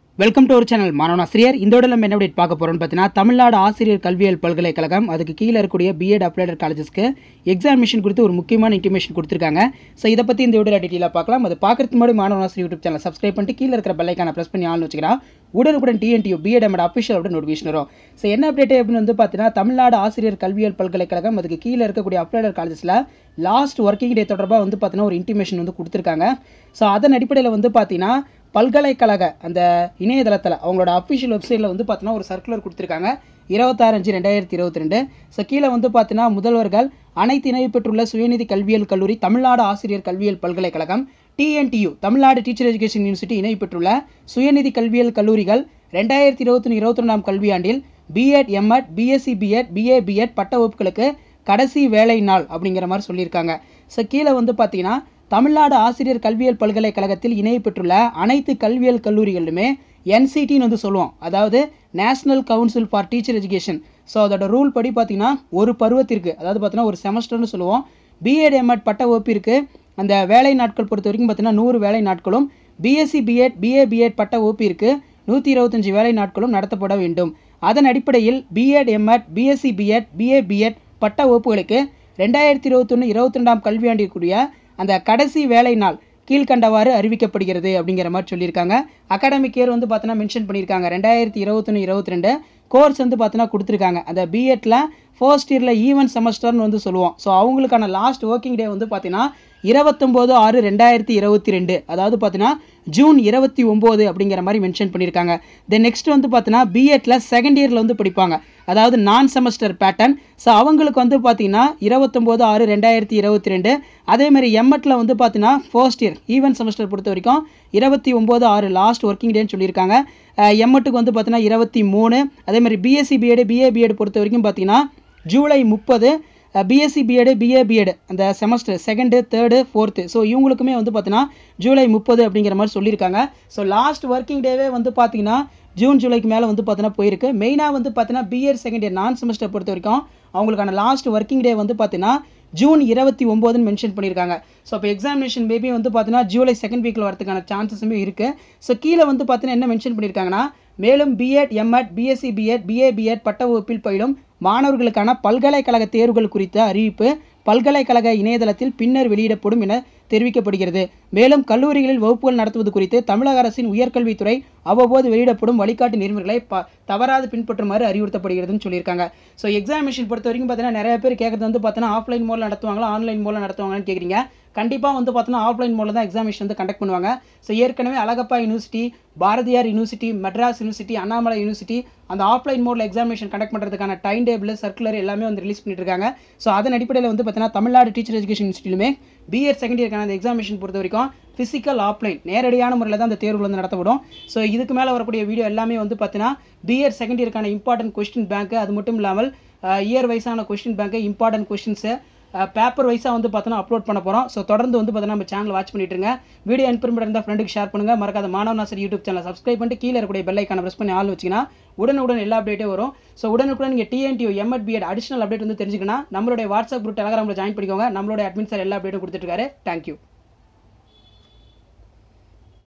welcome to ஒரு channel மாணவன் ஆசிரியர் இந்த உடல் நம்ம என்ன update பார்க்க போறோம்னு பார்த்தீங்கன்னா தமிழ்நாடு ஆசிரியர் கல்வியியல் பல்கலைக்கழகம் அதுக்கு கீழே இருக்கக்கூடிய பிஎட் அப்ளைடர் காலேஜஸ்க்கு எக்ஸாமினேஷன் குறித்து ஒரு முக்கியமான இன்டிமேஷன் கொடுத்துருக்காங்க ஸோ இதை பற்றி இந்த வீடியோ டீட்டெயிலாக பார்க்கலாம் அது பார்க்கறதுக்கு முன்னாடி மாணவன் ஆசிரியர் யூடியூப் சேனல் சப்ஸ்கிரைப் பண்ணிட்டு கீழே இருக்கிற பெல்லைக்கான ப்ரெஸ் பண்ணி ஆள்னு வச்சுக்கிறா உடனுக்குடன் டிஎன்டியூ பிஎட் எம்மோட அஃபிஷியல் அப்படி நோட்டிஃபிகேஷன் வரும் ஸோ என்ன அப்டேட் அப்படின்னு வந்து பார்த்தீங்கன்னா தமிழ்நாடு ஆசிரியர் கல்வியியல் பல்கலைக்கழகம் அதுக்கு கீழே இருக்கக்கூடிய அப்ளைடர் காலேஜஸில் லாஸ்ட் ஒர்க்கிங் டே தொடர்பாக வந்து பார்த்தீங்கன்னா ஒரு இன்டிமேஷன் வந்து கொடுத்துருக்காங்க ஸோ அதன் அடிப்படையில் வந்து பார்த்தீங்கன்னா பல்கலைக்கழக அந்த இணையதளத்தில் அவங்களோட அஃபிஷியல் வெப்சைட்டில் வந்து பார்த்தீங்கன்னா ஒரு சர்க்குலர் கொடுத்துருக்காங்க இருபத்தாறு அஞ்சு ரெண்டாயிரத்தி இருபத்தி ரெண்டு ஸோ கீழே வந்து பார்த்தீங்கன்னா முதல்வர்கள் அனைத்து இணைவு பெற்றுள்ள சுயநிதி கல்வியியல் கல்லூரி தமிழ்நாடு ஆசிரியர் கல்வியியல் பல்கலைக்கழகம் TNTU Tamil Nadu teacher education university இணைவு பெற்றுள்ள சுயநிதி கல்வியியல் கல்லூரிகள் ரெண்டாயிரத்தி இருபத்தி இருபத்தி ரெண்டாம் கல்வியாண்டில் BEd MEd BSc BEd BA BEd பட்ட வகுப்புகளுக்கு கடைசி வேலை நாள் அப்படிங்கிற மாதிரி சொல்லியிருக்காங்க ஸோ கீழே வந்து பார்த்தீங்கன்னா தமிழ்நாடு ஆசிரியர் கல்வியியல் பல்கலைக்கழகத்தில் இணைய பெற்றுள்ள அனைத்து கல்வியியல் கல்லூரிகளிலுமே என்சிடின்னு வந்து சொல்லுவோம் அதாவது national council for teacher education so அதோட ரூல் படி பார்த்தீங்கன்னா ஒரு பருவத்திற்கு அதாவது பார்த்தீங்கன்னா ஒரு செமஸ்டர்னு சொல்லுவோம் பிஎட் எம்எட் பட்ட வகுப்பிற்கு அந்த வேலை நாட்கள் பொறுத்த வரைக்கும் பார்த்தீங்கன்னா நூறு வேலை நாட்களும் பிஎஸ்சி பிஎட் பிஏ பிஎட் பட்ட வகுப்பிற்கு நூற்றி இருபத்தஞ்சு வேலை நாட்களும் நடத்தப்பட வேண்டும் அதன் அடிப்படையில் BEd MEd BSc BEd BA BEd பட்ட வகுப்புகளுக்கு ரெண்டாயிரத்தி இருபத்தொன்று இருபத்தி ரெண்டாம் கல்வியாண்டிற்குரிய அந்த கடைசி வேலை நாள் கீழ்கண்டவாறு அறிவிக்கப்படுகிறது அப்படிங்கிற மாதிரி சொல்லியிருக்காங்க அகாடமிக் இயர் வந்து பார்த்தீங்கன்னா மென்ஷன் பண்ணியிருக்காங்க ரெண்டாயிரத்தி இருபத்தொன்று இருபத்தி ரெண்டு கோர்ஸ் வந்து பார்த்தீங்கன்னா கொடுத்துருக்காங்க அந்த பிஎட்டில் ஃபர்ஸ்ட் இயரில் ஈவென்ட் செமஸ்டர்னு வந்து சொல்லுவோம் ஸோ அவங்களுக்கான லாஸ்ட் ஒர்க்கிங் டே வந்து பார்த்தீங்கன்னா இருபத்தொம்போது ஆறு ரெண்டாயிரத்தி இருபத்தி ரெண்டு அதாவது பார்த்தீங்கன்னா ஜூன் இருபத்தி ஒம்பது அப்படிங்கிற மாதிரி மென்ஷன் பண்ணியிருக்காங்க தென் நெக்ஸ்ட் வந்து பார்த்தீங்கன்னா பிஎட்டில் செகண்ட் இயரில் வந்து படிப்பாங்க அதாவது நான் செமஸ்டர் பேட்டர்ன் ஸோ அவங்களுக்கு வந்து பார்த்தீங்கன்னா இருபத்தொம்போது ஆறு ரெண்டாயிரத்தி இருபத்தி ரெண்டு அதேமாதிரி எம்எட்டில் வந்து பார்த்தீங்கன்னா ஃபர்ஸ்ட் இயர் ஈவென்ட் செமஸ்டர் பொறுத்த வரைக்கும் இருபத்தி ஒம்பது ஆறு லாஸ்ட் ஒர்க்கிங் டேன்னு சொல்லியிருக்காங்க எம்எட்டுக்கு வந்து பார்த்தீங்கன்னா இருபத்தி மூணு அதேமாதிரி பிஎஸ்சி பிஎட் பிஏ பிஎட் பொறுத்த வரைக்கும் பார்த்தீங்கன்னா ஜூலை முப்பது பிஎஸ்சி பிஎடு பிஏ பிஎட் அந்த semester second third fourth so இவங்களுக்குமே வந்து பார்த்தீங்கன்னா ஜூலை முப்பது அப்படிங்கிற மாதிரி சொல்லியிருக்காங்க ஸோ லாஸ்ட் ஒர்க்கிங் டேவே வந்து பார்த்தீங்கன்னா ஜூன் ஜூலைக்கு மேலே வந்து பார்த்தீங்கன்னா போயிருக்கு மெயினாக வந்து பார்த்தீங்கன்னா பிஎட் செகண்ட் இயர் நான் செமஸ்டர் பொறுத்த வரைக்கும் அவங்களுக்கான லாஸ்ட் ஒர்க்கிங் டே வந்து பார்த்தீங்கன்னா ஜூன் இருபத்தி ஒம்போதுன்னு மென்ஷன் பண்ணியிருக்காங்க ஸோ இப்போ எக்ஸாமினேஷன் மேபி வந்து பார்த்தீங்கன்னா ஜூலை செகண்ட் வீக்கில் வரதுக்கான சான்சஸுமே இருக்குது ஸோ கீழே வந்து பார்த்தீங்கன்னா என்ன மென்ஷன் பண்ணியிருக்காங்கன்னா மேலும் BEd MEd BSc BEd BA BEd பட்ட வகுப்பில் பயிலும் மாணவர்களுக்கான பல்கலைக்கழக தேர்வுகள் குறித்த அறிவிப்பு பல்கலைக்கழக இணையதளத்தில் பின்னர் வெளியிடப்படும் என தெரிவிக்கப்படுகிறது மேலும் கல்லூரிகளில் வகுப்புகள் நடத்துவது குறித்து தமிழக அரசின் உயர்கல்வித்துறை அவ்வப்போது வெளியிடப்படும் வழிகாட்டு நெறிமுறைகளை ப தவறாது பின்பற்றுமாறு அறிவுறுத்தப்படுகிறதுன்னு சொல்லியிருக்காங்க ஸோ எக்ஸாமினேஷன் பொறுத்த வரைக்கும் பார்த்தீங்கன்னா நிறைய பேர் கேட்கறது வந்து பார்த்தீங்கன்னா ஆஃப்லைன் மோடில் நடத்துவாங்களா ஆன்லைன் மோடில் நடத்துவாங்கன்னு கேட்குறீங்க கண்டிப்பாக வந்து பார்த்தோன்னா ஆஃப்லைன் மோடில் தான் எக்ஸாமினேஷன் வந்து கண்டக்ட் பண்ணுவாங்க ஸோ ஏற்கனவே Alagappa university Bharathiar university Madras university Annamalai university அந்த ஆஃப்லைன் மோடில் எக்ஸாமினேஷன் கண்டக்ட் பண்ணுறதுக்கான டைம் டேபிள் சர்க்குலர் எல்லாமே வந்து ரிலீஸ் பண்ணிட்டு இருக்காங்க ஸோ அதன் அடிப்படையில் வந்து பார்த்தீங்கன்னா தமிழ்நாடு டீச்சர் எஜுகேஷன் யூனிவர்சிட்டிலுமே பிஎட் செகண்ட் இயர்க்கான அந்த எக்ஸாமினேஷன் பொறுத்த வரைக்கும் ஃபிசிக்கல் ஆஃப்லைன் நேரடியான முறையில் தான் அந்த தேர்வுகள் வந்து நடத்தப்படும் ஸோ இதுக்கு மேலே வரக்கூடிய வீடியோ எல்லாமே வந்து பார்த்தீங்கன்னா பிஎட் செகண்ட் இயர்க்கான இம்பார்ட்டன்ட் கொஸ்டின் பேங்க் அது மட்டும் இல்லாமல் இயர் வைஸான question bank important questions paper வைஸாக வந்து பார்த்தோன்னா அப்லோட் பண்ண போகிறோம் ஸோ தொடர்ந்து வந்து பார்த்தீங்கன்னா நம்ம சேனல் வாட்ச் பண்ணிட்டு இருங்க வீடியோ இன்ஃபர்மேட் இருந்தால் ஃப்ரெண்டுக்கு ஷேர் பண்ணுங்கள் மறக்காத மாணவ நாசர் யூடியூப் சேனல் சப்ஸ்கிரைப் பண்ணிட்டு கீழே இருக்கக்கூடிய பெல் ஐக்கான ப்ரெஸ் பண்ணி ஆள் வச்சிங்கன்னா உடனுக்குடன் எல்லா அப்டேட்டே வரும் ஸோ உடனுக்குடன் நீங்கள் TNTU MEd BEd additional update வந்து தெரிஞ்சுக்கணும் நம்மளுடைய வாட்ஸ்அப் குரூப் டெலகிராமில் ஜாயின் பண்ணிக்கோங்க நம்மளுடைய அட்மின் சார் எல்லா அப்டேட்டும் கொடுத்துருக்காரு தேங்க்யூ